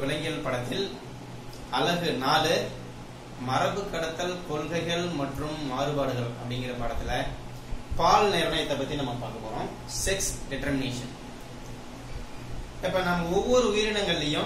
விலங்கியல் படத்தில் அழகு நாலு மரபு கடத்தல் கொள்கைகள் மற்றும் மாறுபாடுகள் அப்படிங்கிற படத்துல பால் நிர்ணயத்தை பத்தி நம்ம பார்க்க போறோம் செக்ஸ் டிட்டர்மினேஷன் இப்ப நம்ம ஒவ்வொரு உயிரினங்கள்லயும்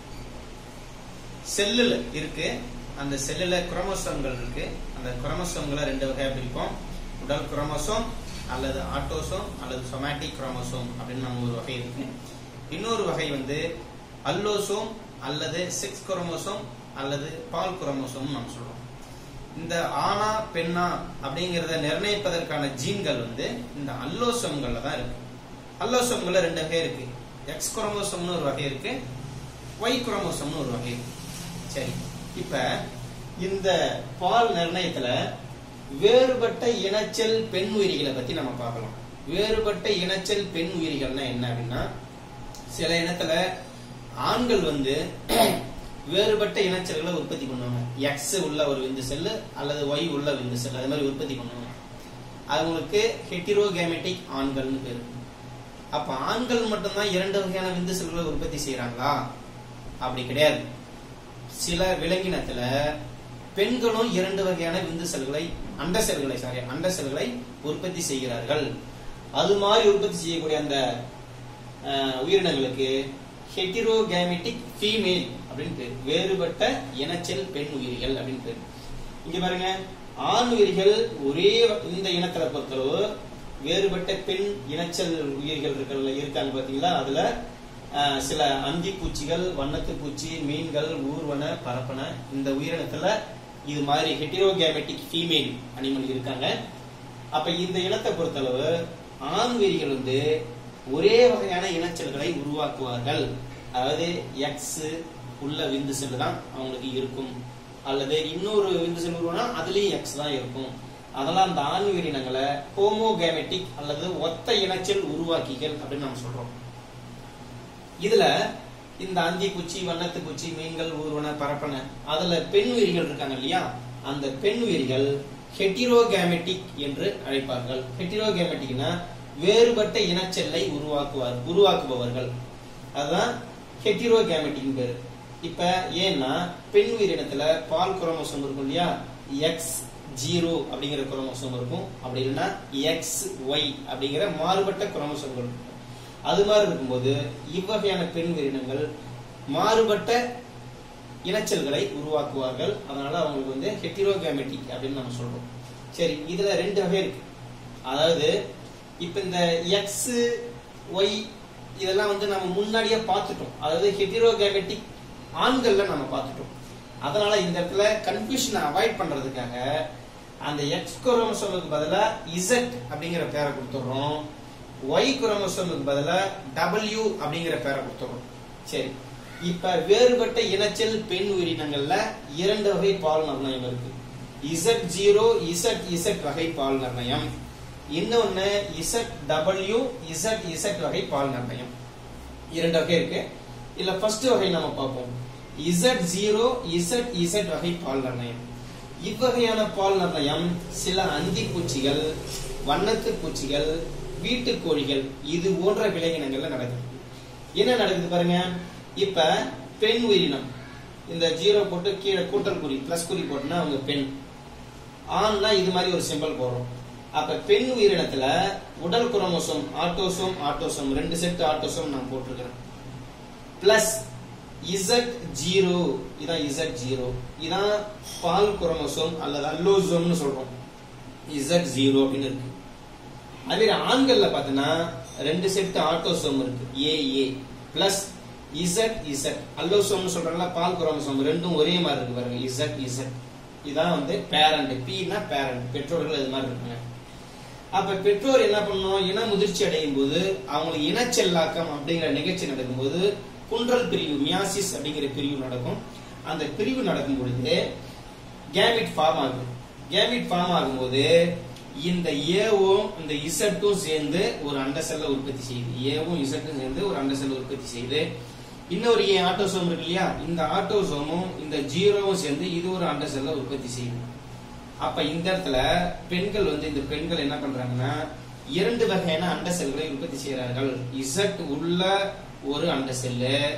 செல்லுல இருக்கு அந்த செல்லுல குரோமோசோம்கள் இருக்கு அந்த குரோமோசோம்களை ரெண்டு வகையா பிரிப்போம் உடல் குரோமோசோம் அல்லது ஆட்டோசோம் அல்லது சொமேட்டிக் குரோமோசோம் அப்படின்னு நம்ம ஒரு வகை இருக்கு இன்னொரு வகை வந்து அல்லோசோம் அல்லது செக்ஸ் குரோமோசோம் அல்லது பால் குரோமோசோம் நம்ம சொல்றோம் இந்த ஆணா பெண்ணா அப்படிங்கறத நிர்ணயிப்பதற்கான ஜீன்கள் வந்து இந்த அல்லோசோம்கள்ல தான் இருக்கு அல்லோசோம்கள்ல ரெண்டு வகை இருக்கு எக்ஸ் குரோமோசோம்னு ஒரு வகை இருக்கு ஒய் குரோமோசோம்னு ஒரு வகை இருக்கு சரி இப்ப இந்த பால் நிர்ணயத்துல வேறுபட்ட இனச்சல் பெண் உயிரிகளை பத்தி நம்ம பார்க்கலாம் வேறுபட்ட இனச்சல் பெண் உயிரிகள்னா என்ன அப்படின்னா சில இனத்துல ஆண்கள் வந்து வேறுபட்ட இனச்சல்களை உற்பத்தி பண்ணுவாங்க எக்ஸ் உள்ள ஒரு விந்து செல்லு அல்லது ஒய் உள்ள விந்து செல் அது மாதிரி உற்பத்தி பண்ணுவாங்க அவங்களுக்கு ஹெட்டிரோகேமெட்டிக் ஆண்கள்னு பேரு அப்ப ஆண்கள் மட்டும்தான் இரண்டு வகையான விந்து செல்களை உற்பத்தி செய்யறாங்களா அப்படி கிடையாது சில விலங்கினத்துல பெண்களும் இரண்டு வகையான விந்து செல்களை அண்ட செல்களை சாரி அண்ட செல்களை உற்பத்தி செய்கிறார்கள் அது மாதிரி உற்பத்தி செய்யக்கூடிய அந்த அஹ், உயிரினங்களுக்கு ஹெட்டிரோகேமெட்டிக் ஃபீமேல் அப்படின்னு பேர் வேறுபட்ட இனச்செல் பெண் உயிரிகள் அப்படின்னு பேர் இங்க பாருங்க ஆண் உயிரிகள் ஒரே இந்த இனத்துல பொறுத்தளவு வேறுபட்ட பெண் இனச்சல் உயிர்கள் இருக்கல இருக்காங்க பாத்தீங்களா அதுல அஹ், சில அந்தி பூச்சிகள் வண்ணத்து பூச்சி மீன்கள் ஊர்வன பரப்பன இந்த உயிரினத்துல இது மாதிரி ஹெட்டிரோகேமெட்டிக் ஃபீமேல் அனிமல் இருக்காங்க அப்ப இந்த இனத்தை பொறுத்தளவு ஆண் உயிரிகள் வந்து ஒரே வகையான இனச்சல்களை உருவாக்குவார்கள் அதாவது எக்ஸ் உள்ள விந்து செல் தான் அவங்களுக்கு இருக்கும் அல்லது இன்னொரு விந்து செல் உருவானா அதுலயும் எக்ஸ் தான் இருக்கும் அதெல்லாம் அந்த ஆண் உயிரினங்களை ஹோமோகேமெட்டிக் அல்லது ஒத்த இனச்சல் உருவாக்கிகள் அப்படின்னு நம்ம சொல்றோம் இதுல இந்த அந்தி பூச்சி வண்ணத்து பூச்சி மீன்கள் ஊர்வன பரப்பன அதுல பெண் உயிரிகள் இருக்காங்க இல்லையா அந்த பெண் உயிரிகள் ஹெட்டிரோகேமெட்டிக் என்று அழைப்பார்கள் ஹெட்டிரோகேமெட்டிக்னா வேறுபட்ட இனச்செல்லை உருவாக்குவார் உருவாக்குபவர்கள் அதுதான் ஹெட்டிரோகேமெட்டிக் பேரு இப்ப ஏன்னா பெண் உயிரினத்துல பால் குரோமோசோம் இருக்கும் இல்லையா எக்ஸ் ஜீரோ அப்படிங்கிற குரோமோசோம் இருக்கும் அப்படி இல்லைன்னா எக்ஸ் ஒய் அப்படிங்கிற மாறுபட்ட குரோமோசோம்கள் இருக்கும் அது மாதிரி இருக்கும்போது இவ்வகையான பெண் உயிரினங்கள் மாறுபட்ட இனச்சல்களை உருவாக்குவார்கள் அதனால அவங்களுக்கு வந்து ஹெட்டிரோகேமெட்டிக் அப்படின்னு நம்ம சொல்றோம் சரி இதுல ரெண்டு வகை இருக்கு அதாவது இப்ப இந்த எக்ஸ் ஒய் இதெல்லாம் வந்து நம்ம முன்னாடியே பார்த்துட்டோம் அதாவது ஹெட்டிரோகேமெட்டிக் ஆண்கள்ல நம்ம பார்த்துட்டோம் அதனால இந்த இடத்துல கன்ஃபியூஷனை அவாய்ட் பண்றதுக்காக அந்த எக்ஸ் குரோமோசோமுக்கு பதிலா இசட் அப்படிங்கிற பேரை கொடுத்துடுறோம் ஒய் குரோமோசோமுக்கு பதிலா டபிள்யூ அப்படிங்கிற பேரை கொடுத்துடுறோம் சரி இப்ப வேறுபட்ட இனச்சல் பெண் உயிரினங்கள்ல இரண்டு வகை பால் நிர்ணயம் இருக்கு இசட் ஜீரோ இசட் இசட் வகை பால் நிர்ணயம் இன்னொன்னு இசட் டபிள்யூ இசட் இசட் வகை பால் நிர்ணயம் இரண்டு வகை இருக்கு இல்ல ஃபர்ஸ்ட் வகை நம்ம பார்ப்போம் இசட் ஜீரோ இசட் இசட் வகை பால் நிர்ணயம் இவ்வகையான பால் நிர்ணயம் சில அந்தி பூச்சிகள் வண்ணத்து பூச்சிகள் வீட்டு கோழிகள் இது போன்ற விலங்கினங்கள்ல நடக்குது என்ன நடக்குது பாருங்க இப்ப பெண் உயிரினம் இந்த ஜீரோ போட்டு கீழே கூட்டல் குறி பிளஸ் குறி போட்டுனா அவங்க பெண் ஆண்னா இது மாதிரி ஒரு சிம்பல் போடுறோம் அப்ப பெண் உயிரினத்துல உடல் குரோமோசோம் ஆட்டோசோம் ஆட்டோசோம் ரெண்டு செட் ஆட்டோசோம் நான் போட்டிருக்கிறேன் பிளஸ் இசட் ஜீரோ இதான் இசட் ஜீரோ இதான் பால் குரோமோசோம் அல்லது அல்லோசோம்னு சொல்றோம் இசட் ஜீரோ அப்படின்னு இருக்கு அதே ஆண்கள்ல பாத்தீங்கன்னா ரெண்டு செட் ஆட்டோசோம் இருக்கு A A plus Z Z அல்லோசோம்னு சொல்றாங்கல்ல பால் குரோமோசோம் ரெண்டும் ஒரே மாதிரி இருக்கு பாருங்க இசட் இசட் இதான் வந்து பேரண்ட் பீனா பேரண்ட் பெற்றோர்கள் இது மாதிரி இருக்காங்க அப்ப பெற்றோர் என்ன பண்ணணும் இன முதிர்ச்சி அடையும் போது அவங்களுக்கு இனச்செல்லாக்கம் அப்படிங்கிற நிகழ்ச்சி நடக்கும்போது குன்றல் பிரிவு மியாசிஸ் அப்படிங்கிற பிரிவு நடக்கும் அந்த பிரிவு நடக்கும் பொழுது கேமிட் ஃபார்ம் ஆகுது கேமிட் ஃபார்ம் ஆகும்போது இந்த ஏவும் இந்த இசட்டும் சேர்ந்து ஒரு அண்ட செல்லை உற்பத்தி செய்யுது ஏவும் இசட்டும் சேர்ந்து ஒரு அண்ட செல்லை உற்பத்தி செய்யுது இன்னொரு ஏ ஆட்டோசோம் இருக்கு இல்லையா இந்த ஆட்டோசோமும் இந்த ஜீரோவும் சேர்ந்து இது ஒரு அண்ட செல்லை உற்பத்தி செய்யுது அப்ப இந்த இடத்துல பெண்கள் வந்து இந்த பெண்கள் என்ன பண்றாங்கன்னா இரண்டு வகையான அண்ட செல்களை உற்பத்தி செய்கிறார்கள் இசட் உள்ள ஒரு அண்ட செல்லு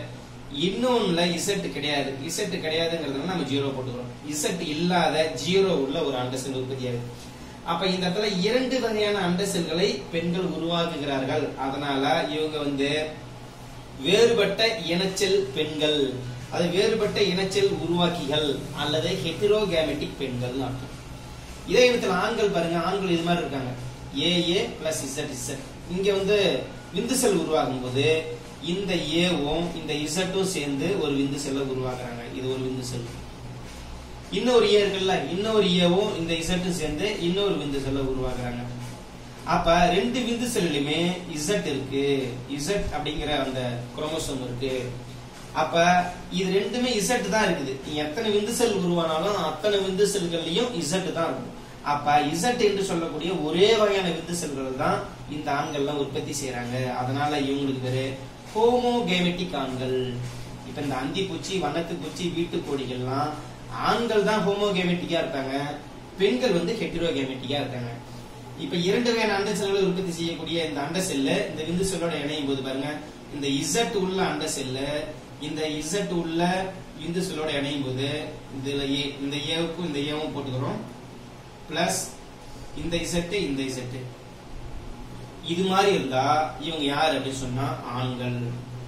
இன்னொன்னுல இசட் கிடையாது இசட் கிடையாதுங்கிறதுனால நம்ம ஜீரோ போட்டுக்கிறோம் இசட் இல்லாத ஜீரோ உள்ள ஒரு அண்ட செல் உற்பத்தி ஆகுது அப்ப இந்த இடத்துல இரண்டு வகையான அண்ட செல்களை பெண்கள் உருவாக்குகிறார்கள் அதனால இவங்க வந்து வேறுபட்ட இனச்செல் பெண்கள் அது வேறுபட்ட இனச்செல் உருவாக்கிகள் அல்லது ஹெட்டிரோகேமெட்டிக் பெண்கள் அர்த்தம் இதே இடத்துல ஆண்கள் பாருங்க ஆண்கள் இது மாதிரி இருக்காங்க A A plus Z Z இங்க வந்து விந்து செல் உருவாகும் போது இந்த ஏவும் இந்த இசட்டும் சேர்ந்து ஒரு விந்து செல்லை உருவாக்குறாங்க இது ஒரு விந்து செல் இன்னொரு ஏ இருக்குல்ல இன்னொரு ஏவும் இந்த இசட்டும் சேர்ந்து இன்னொரு விந்து செல்லை உருவாக்குறாங்க அப்ப ரெண்டு விந்து செல்லுமே இசட் இருக்கு இசட் அப்படிங்கிற அந்த குரோமோசோம் இருக்கு அப்ப இது ரெண்டுமே இசட் தான் இருக்குது நீ எத்தனை விந்து செல் உருவானாலும் அத்தனை விந்து செல்கள்லயும் இசட் தான் இருக்கும் அப்ப இசட் என்று சொல்லக்கூடிய ஒரே வகையான விந்து செல்கள் தான் இந்த ஆண்கள்லாம் உற்பத்தி செய்யறாங்க அதனால இவங்களுக்கு பேரு ஹோமோகேமெட்டிக் ஆண்கள் இப்ப இந்த அந்தி பூச்சி வண்ணத்து பூச்சி வீட்டு கோழிகள்லாம் ஆண்கள் தான் ஹோமோகேமெட்டிக்கா இருக்காங்க பெண்கள் வந்து ஹெட்டிரோகேமெட்டிக்கா இருக்காங்க இப்ப இரண்டு வகையான அண்ட செல்களை உற்பத்தி செய்யக்கூடிய இந்த அண்ட செல்லு இந்த விந்து செல்லோட இணையும் போது பாருங்க இந்த இசட் உள்ள அண்ட செல்லு இந்த இசட் உள்ள விந்து செல்லோட இணையும் போது இதுல ஏ இந்த ஏவுக்கும் இந்த ஏவும் போட்டுக்கிறோம் பிளஸ் இந்த இசட்டு இந்த இசட்டு இது மாதிரி இருந்தா இவங்க யார் அப்படின்னு சொன்னா ஆண்கள்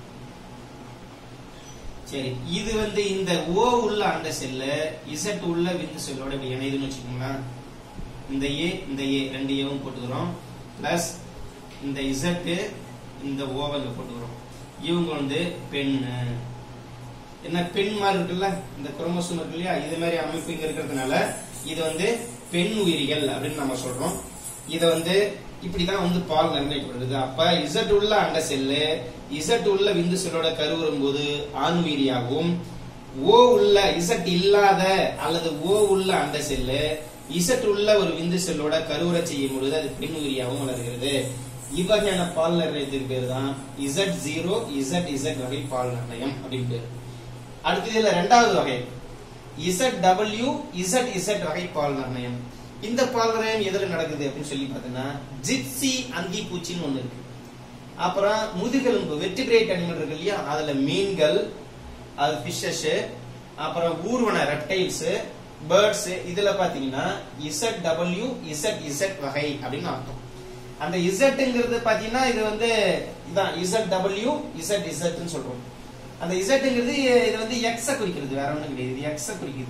சரி இது வந்து இந்த ஓ உள்ள அண்ட செல்லு இசட் உள்ள விந்து செல்லோட இப்படி இணையுதுன்னு வச்சுக்கோங்களேன் இந்த ஏ இந்த ஏ ரெண்டு ஏவும் போட்டுக்கிறோம் பிளஸ் இந்த இசட்டு இந்த ஓவங்க போட்டுக்கிறோம் இவங்க வந்து பெண்ணு என்ன பெண் மாதிரி இருக்குல்ல இந்த குரோமோசோம் இருக்கு இல்லையா இது மாதிரி அமைப்பு இங்க இருக்கிறதுனால இது வந்து பெண் உயிரிகள் அப்படின்னு நம்ம சொல்றோம் இத வந்து இப்படிதான் வந்து பால் நிர்ணயிக்கப்படுது அப்ப இசட் உள்ள அண்ட செல்லு இசட் உள்ள விந்து செல்லோட கருவுறும் போது ஆண் உயிரியாகவும் ஓ உள்ள இசட் இல்லாத அல்லது ஓ உள்ள அண்ட செல்லு இசட் உள்ள ஒரு விந்து செல்லோட கருவுரை செய்யும் பொழுது அது பெண் உயிரியாகவும் வளர்கிறது இவ்வகையான பால் நிர்ணயத்துக்கு பேர் தான் இசட் ஜீரோ இசட் இசட் வகை பால் நிர்ணயம் அப்படின்னு பேரு அடுத்து இதுல ரெண்டாவது வகை இசட் டபிள்யூ இசட் இசட் வகை பால் நிர்ணயம் இந்த பால் நிர்ணயம் எதுல நடக்குது அப்படின்னு சொல்லி பார்த்தீங்கன்னா ஜிப்சி அந்தி பூச்சின்னு ஒண்ணு இருக்கு அப்புறம் முதுகெலும்பு வெட்டிபிரேட் அனிமல் இருக்கு இல்லையா அதுல மீன்கள் அது பிஷஸ் அப்புறம் ஊர்வன ரெப்டைல்ஸ் பேர்ட்ஸ் இதுல பாத்தீங்கன்னா இசட் டபிள்யூ இசட் இசட் வகை அப்படின்னு அர்த்தம் அந்த இசட்ங்கிறது பாத்தீங்கன்னா இது வந்து இதான் இசட் டபிள்யூ இசட் இசட்னு சொல்றோம் அந்த இசட்ங்கிறது இது வந்து எக்ஸ குறிக்கிறது வேற ஒண்ணும் கிடையாது இது எக்ஸ குறிக்குது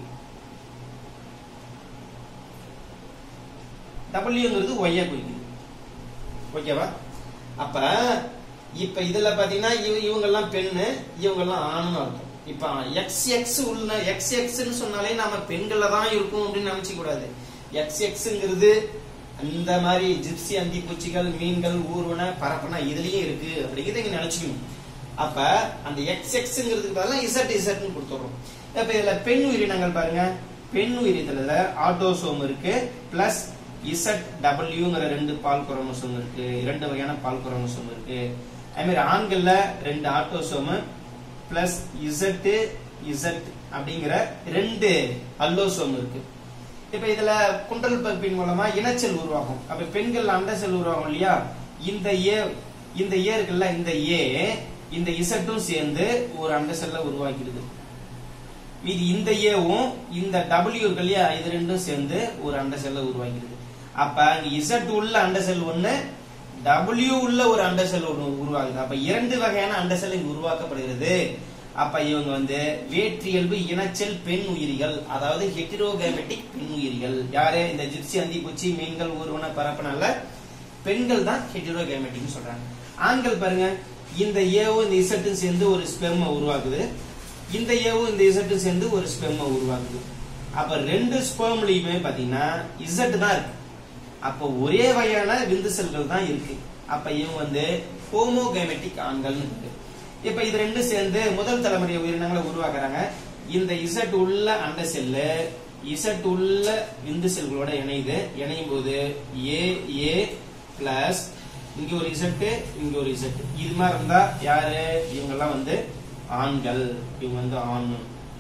டபிள்யூங்கிறது ஒய்ய குறிக்குது ஓகேவா அப்ப இப்ப இதுல பாத்தீங்கன்னா இவ- இவங்க எல்லாம் பெண்ணு இவங்க எல்லாம் ஆணுன்னு அர்த்தம் இப்ப எக்ஸ் எக்ஸ் உள்ள எக்ஸ் எக்ஸ்னு சொன்னாலே நாம பெண்கள்ல தான் இருக்கும் அப்படின்னு நினைச்சு கூடாது எக்ஸ் எக்ஸ்ங்கிறது அந்த மாதிரி ஜிப்சி அந்தி பூச்சிகள் மீன்கள் ஊர்வன பரப்பன இதுலயும் இருக்கு அப்படிங்கிறத இங்க நினைச்சுக்கணும் அப்ப அந்த எக்ஸ் எக்ஸ்ங்கிறதுக்கு பதிலா இசட் இசட்னு கொடுத்துறோம் இப்ப இதுல பெண் உயிரினங்கள் பாருங்க பெண் உயிரினத்துல ஆட்டோசோம் இருக்கு பிளஸ் இசட் டபிள்யூங்கிற ரெண்டு பால் குரோமோசோம் இருக்கு இரண்டு வகையான பால் குரோமோசோம் இருக்கு அதே மாதிரி ஆண்கள்ல ரெண்டு ஆட்டோசோம் பிளஸ் இசட் இசட் அப்படிங்கிற ரெண்டு அல்லோசோம் இருக்கு இப்ப இதுல குண்டல் பருப்பின் மூலமா இனச்செல் உருவாகும் அப்ப பெண்கள் அண்ட செல் உருவாகும் இல்லையா இந்த ஏ இந்த ஏ இருக்குல்ல இந்த ஏ இந்த இசட்டும் சேர்ந்து ஒரு அண்ட செல்ல உருவாக்கிடுது மீதி இந்த ஏவும் இந்த டபிள்யூ இருக்கு இல்லையா இது ரெண்டும் சேர்ந்து ஒரு அண்ட செல்ல உருவாக்கிடுது அப்ப அங்க இசட் உள்ள அண்ட செல் ஒண்ணு டபிள்யூ உள்ள ஒரு அண்ட செல் ஒண்ணு உருவாகுது அப்ப இரண்டு வகையான அண்ட செல் இங்கு உருவாக்கப்படுகிறது அப்ப இவங்க வந்து வேற்றியல்பு இனச்செல் பெண் உயிரிகள் அதாவது ஹெட்டிரோகேமெட்டிக் பெண் உயிரிகள் யாரு இந்த ஜிப்சி அந்தி பூச்சி மீன்கள் ஊர்வன பரப்பனால பெண்கள் தான் ஹெட்டிரோகேமெட்டிக் சொல்றாங்க ஆண்கள் பாருங்க இந்த ஏவும் இந்த இசட்டும் சேர்ந்து ஒரு ஸ்பெம்ம உருவாக்குது இந்த ஏவும் இந்த இசட்டும் சேர்ந்து ஒரு ஸ்பெம்ம உருவாக்குது அப்ப ரெண்டு ஸ்பெர்ம்லயுமே பாத்தீங்கன்னா இசட் தான் இருக்கு அப்ப ஒரே வகையான விந்து செல்கள் தான் இருக்கு அப்ப இவங்க வந்து ஹோமோகைமெட்டிக் ஆண்கள் இப்ப இது ரெண்டும் சேர்ந்து முதல் தலைமுறை உயிரினங்களை உருவாக்குறாங்க இந்த இசட் உள்ள அண்ட செல்லு இசட் உள்ள விந்து செல்களோட இணையுது இணையும் போது ஏ ஏ பிளஸ் இங்க ஒரு இசட்டு இங்க ஒரு இசட்டு இது மாதிரி இருந்தா யாரு இவங்க எல்லாம் வந்து ஆண்கள் இவங்க வந்து ஆண்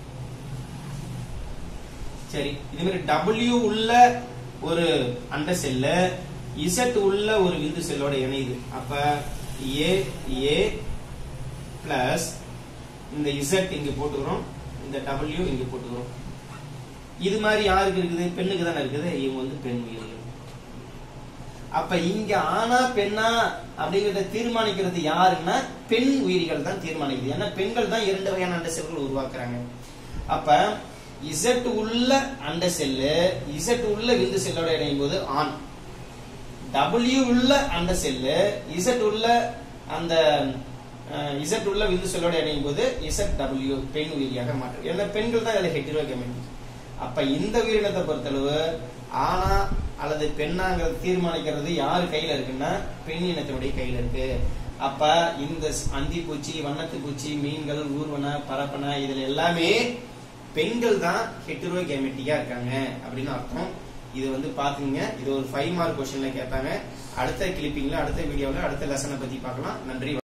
சரி இது மாதிரி டபிள்யூ உள்ள ஒரு அண்ட செல்ல இசட் உள்ள ஒரு விந்து செல்லோட இணையுது அப்ப ஏ ஏ பிளஸ் இந்த இசட் இங்க போட்டுக்கிறோம் இந்த டபிள்யூ இங்க போட்டுக்கிறோம் இது மாதிரி யாருக்கு இருக்குது பெண்ணுக்கு தானே இருக்குது இவங்க வந்து பெண் உயிர்கள் அப்ப இங்க ஆனா பெண்ணா அப்படிங்கறத தீர்மானிக்கிறது யாருன்னா பெண் உயிரிகள் தான் தீர்மானிக்குது ஏன்னா பெண்கள் தான் இரண்டு வகையான அண்ட செல்கள் உருவாக்குறாங்க அப்ப இசட் உள்ள அண்ட செல்லு இசட் உள்ள விந்து செல்லோட இணையும் போது ஆண் டபிள்யூ உள்ள அண்ட செல்லு இசட் உள்ள அந்த இசட் உள்ள விந்து செல்லோட இணையும் போது இசட் டபிள்யூ பெண் உயிரியாக மாற்றும் ஏன்னா பெண்கள் தான் இதுல ஹெட்டிரோகெமெட்டிக் அப்ப இந்த உயிரினத்தை பொறுத்தளவு ஆனா அல்லது பெண்ணாங்கிறது தீர்மானிக்கிறது யார் கையில இருக்குன்னா பெண் இனத்தினுடைய கையில இருக்கு அப்ப இந்த அந்தி பூச்சி வண்ணத்து பூச்சி மீன்கள் ஊர்வன பரப்பன இதுல எல்லாமே பெண்கள் தான் ஹெட்டிரோகெமெட்டிக்கா இருக்காங்க அப்படின்னு அர்த்தம் இது வந்து பாத்துங்க இது ஒரு ஃபைவ் மார்க் கொஸ்டின்ல கேட்டாங்க அடுத்த கிளிப்பிங்ல அடுத்த வீடியோல அடுத்த லெசனை பத்தி பார்க்கலாம் நன்றி